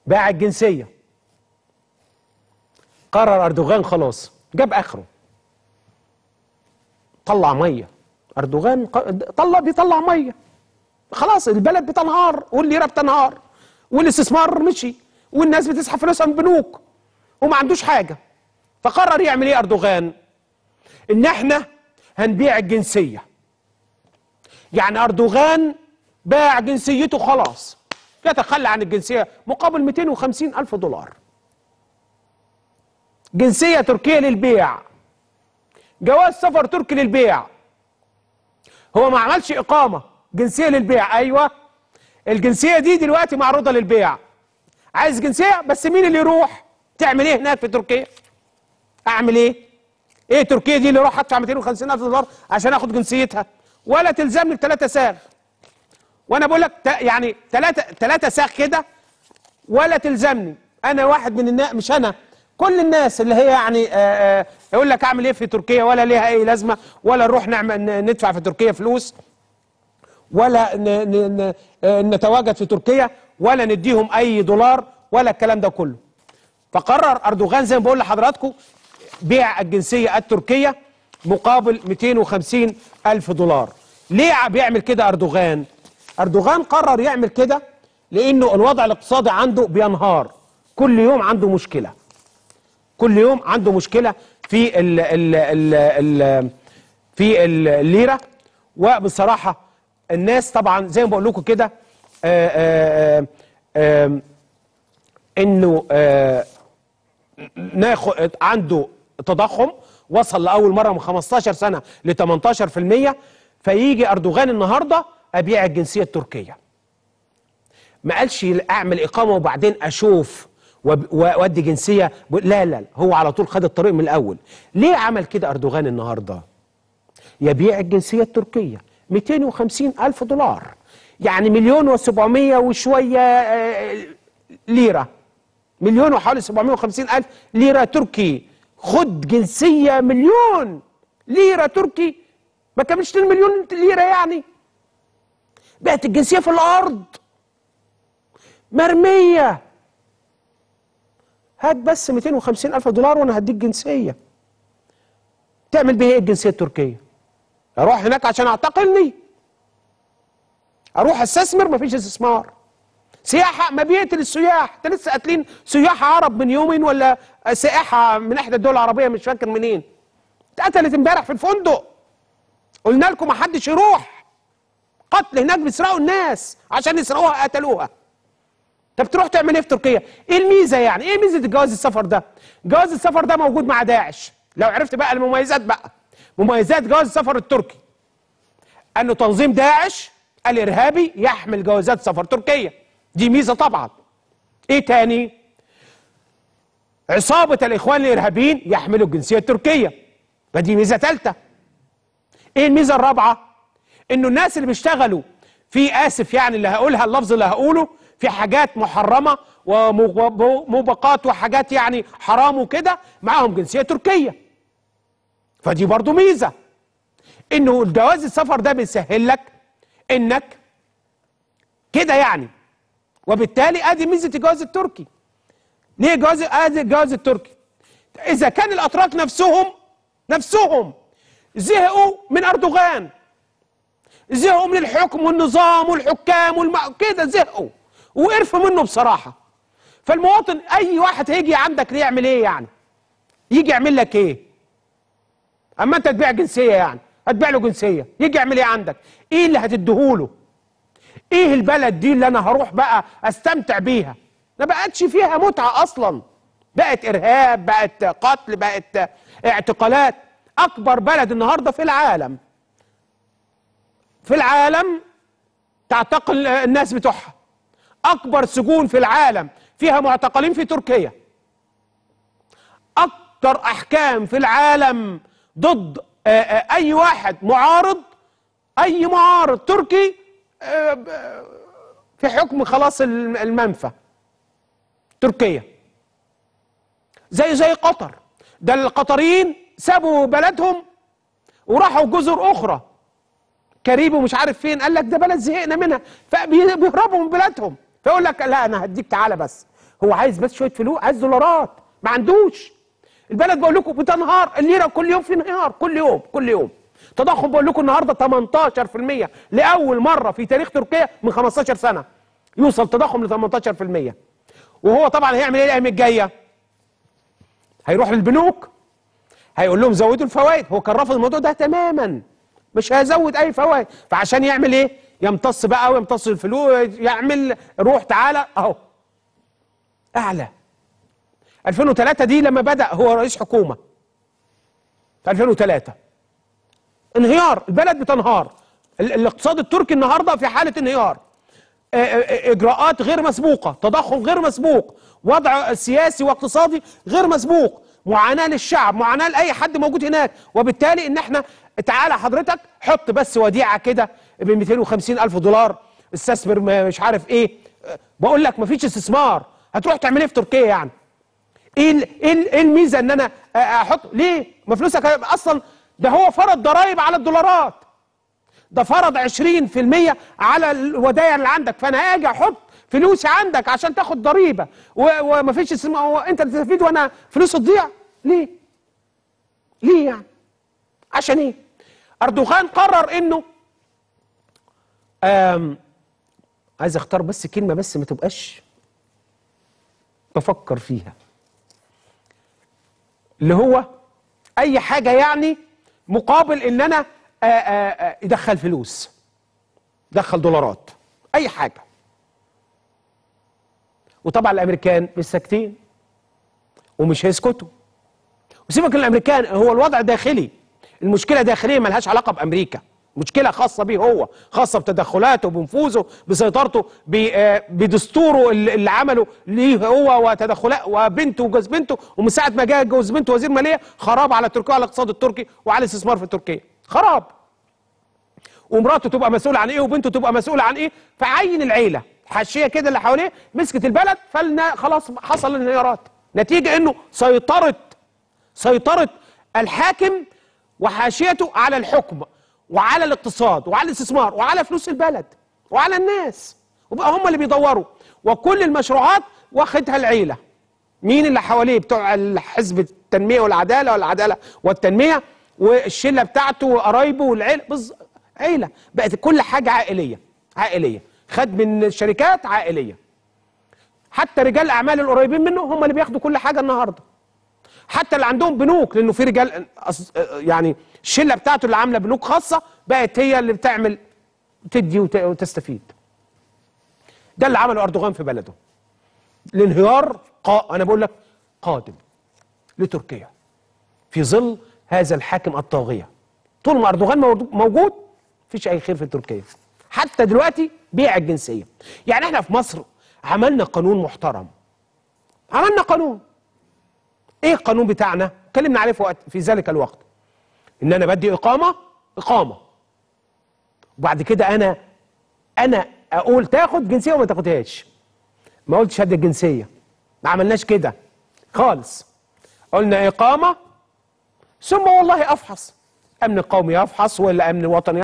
باع الجنسيه قرر اردوغان خلاص جاب اخره طلع ميه اردوغان ق- طلع بيطلع ميه خلاص البلد بتنهار والليره بتنهار والاستثمار مشي والناس بتسحب فلوسها من البنوك وما عندوش حاجه فقرر يعمل ايه اردوغان ان احنا هنبيع الجنسيه يعني اردوغان باع جنسيته خلاص يتخلى عن الجنسيه مقابل 250 الف دولار جنسيه تركيه للبيع جواز سفر تركي للبيع هو ما عملش اقامه جنسيه للبيع ايوه الجنسيه دي دلوقتي معروضه للبيع عايز جنسيه بس مين اللي يروح تعمل ايه هناك في تركيا اعمل ايه ايه تركيا دي اللي اروح ادفع 250 الف دولار عشان اخد جنسيتها ولا تلزمني بثلاثه ساغ وانا بقول لك ت- يعني ثلاثه ثلاثه ساغ كده ولا تلزمني انا واحد من الناس مش انا كل الناس اللي هي يعني آه، آه، يقول لك اعمل ايه في تركيا ولا ليها اي لازمه ولا نروح نعمل ن- ندفع في تركيا فلوس ولا ن- ن- ن- آه، نتواجد في تركيا ولا نديهم اي دولار ولا الكلام ده كله فقرر اردوغان زي ما بقول لحضراتكم بيع الجنسيه التركيه مقابل 250 الف دولار ليه بيعمل كده اردوغان اردوغان قرر يعمل كده لانه الوضع الاقتصادي عنده بينهار كل يوم عنده مشكله كل يوم عنده مشكله في ال ال ال ال في ال- الليره وبصراحه الناس طبعا زي ما بقول لكم كده آه، آه، آه، آم، انه آه، ناخد عنده تضخم وصل لاول مره من 15 سنه ل 18% فيجي اردوغان النهارده ابيع الجنسيه التركيه ما قالش اعمل اقامه وبعدين اشوف وب- وادي جنسيه ب- لا لا هو على طول خد الطريق من الاول ليه عمل كده اردوغان النهارده يبيع الجنسيه التركيه 250 الف دولار يعني مليون و700 وشويه آه، ليره مليون وحوالي 750 الف ليره تركي خد جنسيه مليون ليره تركي ما كملش 2 مليون ليره يعني بقت الجنسيه في الارض مرميه هات بس 250 الف دولار وانا هديك جنسيه تعمل بيها ايه الجنسيه التركيه اروح هناك عشان اعتقلني اروح استثمر مفيش استثمار سياحه ما بيقتل السياح انت لسه قاتلين سياح عرب من يومين ولا سائحه من احدى الدول العربيه مش فاكر منين اتقتلت امبارح في الفندق قلنا لكم ما حدش يروح قتل هناك بيسرقوا الناس عشان يسرقوها قتلوها طب تروح تعمل ايه في تركيا؟ ايه الميزه يعني؟ ايه ميزه جواز السفر ده؟ جواز السفر ده موجود مع داعش لو عرفت بقى المميزات بقى مميزات جواز السفر التركي انه تنظيم داعش الارهابي يحمل جوازات سفر تركيا دي ميزه طبعا ايه تاني؟ عصابه الاخوان الارهابيين يحملوا الجنسيه التركيه فدي ميزه ثالثه ايه الميزه الرابعه؟ انه الناس اللي بيشتغلوا في اسف يعني اللي هقولها اللفظ اللي هقوله في حاجات محرمه وموبقات وحاجات يعني حرام وكده معاهم جنسيه تركيه فدي برضو ميزه انه الجواز السفر ده بيسهل لك انك كده يعني وبالتالي ادي ميزه الجواز التركي ليه جواز ادي الجواز التركي اذا كان الاتراك نفسهم نفسهم زهقوا من اردوغان زهقوا من الحكم والنظام والحكام والم... كده زهقوا وقرفوا منه بصراحه فالمواطن اي واحد هيجي عندك يعمل ايه يعني يجي يعمل لك ايه اما انت تبيع جنسيه يعني هتبيع له جنسيه يجي يعمل ايه عندك ايه اللي هتديهوله ايه البلد دي اللي انا هروح بقى استمتع بيها ما بقتش فيها متعه اصلا بقت ارهاب بقت قتل بقت اعتقالات اكبر بلد النهارده في العالم في العالم تعتقل الناس بتوعها اكبر سجون في العالم فيها معتقلين في تركيا اكتر احكام في العالم ضد آه، آه، اي واحد معارض اي معارض تركي آه، ب- في حكم خلاص الم- المنفى تركيا زي زي قطر ده القطريين سابوا بلدهم وراحوا جزر اخرى كاريبي ومش عارف فين قال لك ده بلد زهقنا منها فبيهربوا من بلادهم فيقول لك لا انا هديك تعالى بس هو عايز بس شويه فلوس عايز دولارات ما عندوش البلد بقول لكم بتنهار الليره كل يوم في انهيار كل يوم كل يوم تضخم بقول لكم النهارده 18% لاول مره في تاريخ تركيا من 15 سنه يوصل تضخم ل 18% وهو طبعا هيعمل ايه الايام الجايه؟ هيروح للبنوك هيقول لهم زودوا الفوائد هو كان رافض الموضوع ده تماما مش هيزود اي فوائد فعشان يعمل ايه؟ يمتص بقى ويمتص الفلوس يعمل روح تعالى اهو اعلى 2003 دي لما بدا هو رئيس حكومه في 2003 انهيار البلد بتنهار ال- الاقتصاد التركي النهارده في حاله انهيار آه، آه، اجراءات غير مسبوقه تضخم غير مسبوق وضع سياسي واقتصادي غير مسبوق معاناه للشعب معاناه لاي حد موجود هناك وبالتالي ان احنا تعالى حضرتك حط بس وديعه كده ب 250 الف دولار استثمر ما- مش عارف ايه آه، بقول لك مفيش استثمار هتروح تعمل ايه في تركيا يعني ايه ال- ايه ال- إيه الميزه ان انا أ- احط ليه ما فلوسك اصلا ده هو فرض ضرائب على الدولارات ده فرض 20% على الودائع اللي عندك فانا اجي احط فلوسي عندك عشان تاخد ضريبه و- ومفيش اسم هو انت تستفيد وانا فلوسي تضيع ليه؟ ليه يعني؟ عشان ايه؟ اردوغان قرر انه آم عايز اختار بس كلمه بس ما تبقاش بفكر فيها اللي هو اي حاجه يعني مقابل ان انا آآ آآ يدخل فلوس دخل دولارات اي حاجه وطبعا الامريكان مش ساكتين ومش هيسكتوا وسيبك من الامريكان هو الوضع داخلي المشكله داخليه ملهاش علاقه بامريكا مشكله خاصه بيه هو خاصه بتدخلاته بنفوذه بسيطرته ب- آه، بدستوره اللي اللي عمله ليه هو وتدخلات وبنته وجوز بنته ومن ساعه ما جه جوز بنته وزير ماليه خراب على تركيا وعلى الاقتصاد التركي وعلى الاستثمار في تركيا خراب ومراته تبقى مسؤوله عن ايه وبنته تبقى مسؤوله عن ايه فعين العيله حاشيه كده اللي حواليه مسكت البلد فلنا خلاص حصل انهيارات نتيجه انه سيطرت سيطرة الحاكم وحاشيته على الحكم وعلى الاقتصاد وعلى الاستثمار وعلى فلوس البلد وعلى الناس وبقى هم اللي بيدوروا وكل المشروعات واخدها العيلة مين اللي حواليه بتوع حزب التنمية والعدالة والعدالة والتنمية والشلة بتاعته وقرايبه والعيلة بز... عيلة بقت كل حاجة عائلية عائلية خد من الشركات عائلية حتى رجال الأعمال القريبين منه هم اللي بياخدوا كل حاجة النهارده حتى اللي عندهم بنوك لانه في رجال أص- يعني الشله بتاعته اللي عامله بنوك خاصه بقت هي اللي بتعمل تدي وت- وتستفيد ده اللي عمله اردوغان في بلده الانهيار قا... انا بقول لك قادم لتركيا في ظل هذا الحاكم الطاغيه طول ما اردوغان موجود- موجود مفيش اي خير في تركيا حتى دلوقتي بيع الجنسيه يعني احنا في مصر عملنا قانون محترم عملنا قانون ايه القانون بتاعنا اتكلمنا عليه في وقت في ذلك الوقت ان انا بدي اقامه اقامه وبعد كده انا انا اقول تاخد جنسيه وما تاخدهاش ما قلتش هدي الجنسيه ما عملناش كده خالص قلنا اقامه ثم والله افحص امن القومي يفحص ولا امن الوطني